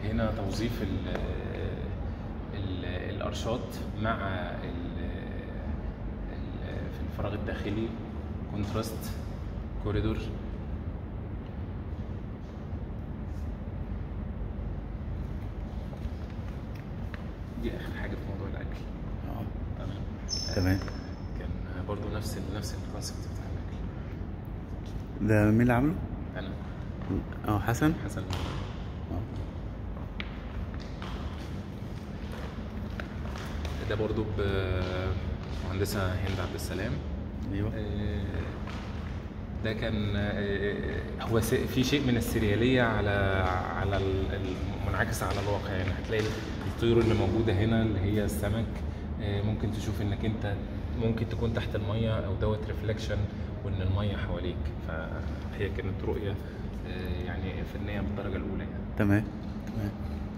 هنا توظيف ال ال الارشات مع ال ال في الفراغ الداخلي كونتراست كوريدور دي اخر حاجه في موضوع الاكل اه تمام تمام كان برضو نفس ال نفس الكونسيبت بتاع الاكل ده مين اللي عامله؟ انا اه حسن حسن اه ده برضو بمهندسة هند عبد السلام ايوه آه، ده كان آه، هو س- في شيء من السريالية على على ال- المنعكس على الواقع يعني هتلاقي الطيور اللي موجودة هنا اللي هي السمك آه، ممكن تشوف انك انت ممكن تكون تحت المية او دوت ريفليكشن وان المية حواليك فهي كانت رؤية آه، يعني فنية بالدرجة الأولى يعني. تمام تمام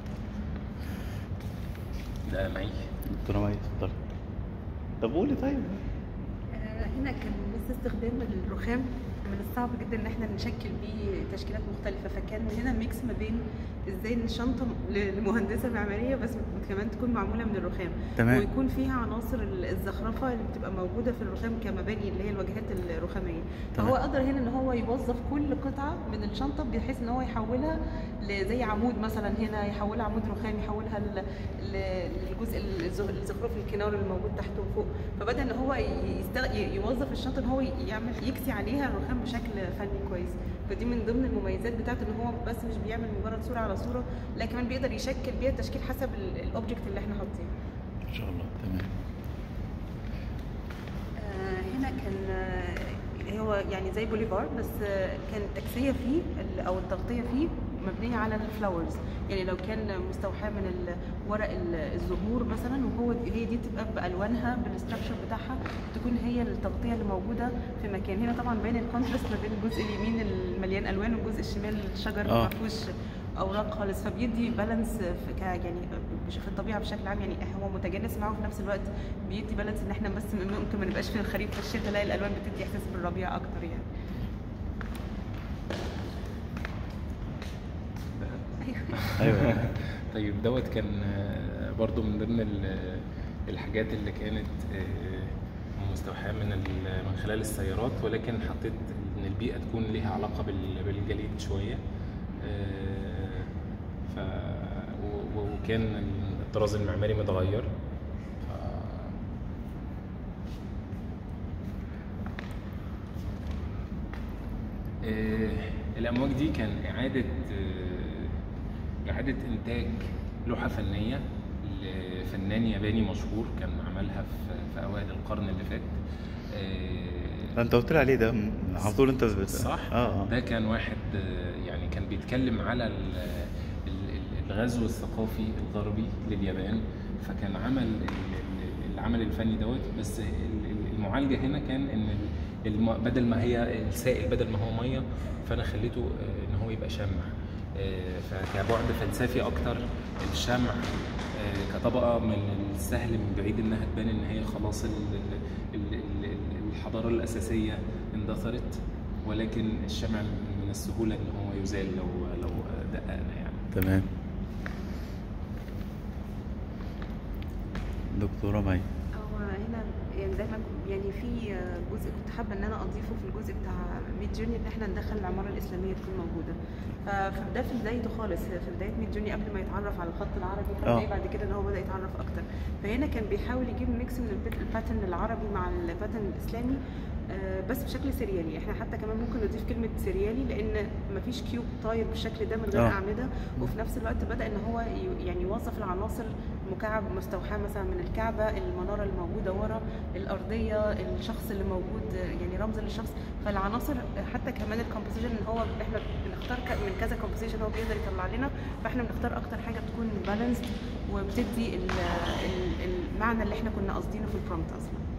ده معي دكتوره مي اتفضلي طب قولي طيب آه، هنا كان بس استخدام الرخام من الصعب جدا ان احنا نشكل بيه تشكيلات مختلفه فكان هنا ميكس ما بين ازاي ان الشنطه ل- لمهندسه معماريه بس كمان تكون معموله من الرخام تمام. ويكون فيها عناصر ال- الزخرفه اللي بتبقى موجوده في الرخام كمباني اللي هي الواجهات الرخاميه تمام. فهو قدر هنا ان هو يوظف كل قطعه من الشنطه بحيث ان هو يحولها ل- زي عمود مثلا هنا يحولها عمود رخام يحولها ل- ل- للجزء الز- الزخرف الكنار اللي موجود تحت وفوق فبدا ان هو يستغ... ي- يوظف الشنطه ان هو يعمل يكسي عليها الرخام بشكل فني كويس فدي من ضمن المميزات بتاعته ان هو بس مش بيعمل مجرد صوره على صوره لا كمان بيقدر يشكل بيها التشكيل حسب ال- الاوبجكت اللي احنا حاطينه ان شاء الله تمام آه، هنا كان آه، هو يعني زي بوليفار بس آه، كان التكسيه فيه ال- او التغطيه فيه مبنيه على الفلاورز يعني لو كان مستوحاه من ال- ورق ال- الزهور مثلا وهو دي- هي دي تبقى بالوانها بالاستراكشر بتاعها تكون هي التغطيه اللي موجوده في مكان هنا طبعا باين الكونتراست ما بين الجزء اليمين المليان الوان والجزء الشمال الشجر آه. ما فيهوش اوراق خالص فبيدي بالانس في ك يعني في الطبيعه بشكل عام يعني هو متجانس معاه وفي نفس الوقت بيدي بالانس ان احنا بس ممكن ما نبقاش في الخريف في الشتاء لا الالوان بتدي احساس بالربيع اكتر يعني ايوه طيب دوت كان آه، برضو من ضمن ال- الحاجات اللي كانت آه، مستوحاة من ال- من خلال السيارات ولكن حطيت ان البيئة تكون ليها علاقة بال- بالجليد شوية آه، ف و- و- وكان الطراز المعماري متغير ف- آه، الأمواج دي كان إعادة آه، إعادة إنتاج لوحة فنية لفنان ياباني مشهور كان عملها في, في أوائل القرن اللي فات آه، ده انت قلت لي عليه ده م- على طول انت بت... صح اه اه ده كان واحد آه، يعني كان بيتكلم على ال- ال- ال- الغزو الثقافي الغربي لليابان فكان عمل ال- ال- العمل الفني دوت بس ال- ال- المعالجه هنا كان ان ال- الم- بدل ما هي السائل بدل ما هو ميه فانا خليته آه، ان هو يبقى شمع آه، فكبعد فلسفي اكتر الشمع آه، كطبقه من السهل من بعيد انها تبان ان هي خلاص ال- ال- ال- ال- الحضاره الاساسيه اندثرت ولكن الشمع من السهوله ان هو يزال لو لو دققنا يعني تمام دكتوره مي هو هنا يعني دايما يعني في جزء كنت حابه ان انا اضيفه في الجزء بتاع ميد جورني ان احنا ندخل العماره الاسلاميه تكون موجوده ف- فده في بدايته خالص في بدايه ميد جورني قبل ما يتعرف على الخط العربي آه. فبدأ بعد كده ان هو بدا يتعرف اكتر فهنا كان بيحاول يجيب ميكس من البت- الباترن العربي مع الباترن الاسلامي آه، بس بشكل سريالي احنا حتى كمان ممكن نضيف كلمه سريالي لان مفيش كيوب طاير بالشكل ده من غير آه. اعمده وفي نفس الوقت بدا ان هو ي- يعني يوظف العناصر مكعب مستوحاه مثلا من الكعبه المناره اللي موجوده ورا الارضيه الشخص اللي موجود يعني رمز للشخص فالعناصر حتى كمان الكومبوزيشن ان هو احنا بنختار ك- من كذا كومبوزيشن هو بيقدر يطلع لنا فاحنا بنختار اكتر حاجه تكون بالانسد وبتدي ال- ال- المعنى اللي احنا كنا قاصدينه في البرومت اصلا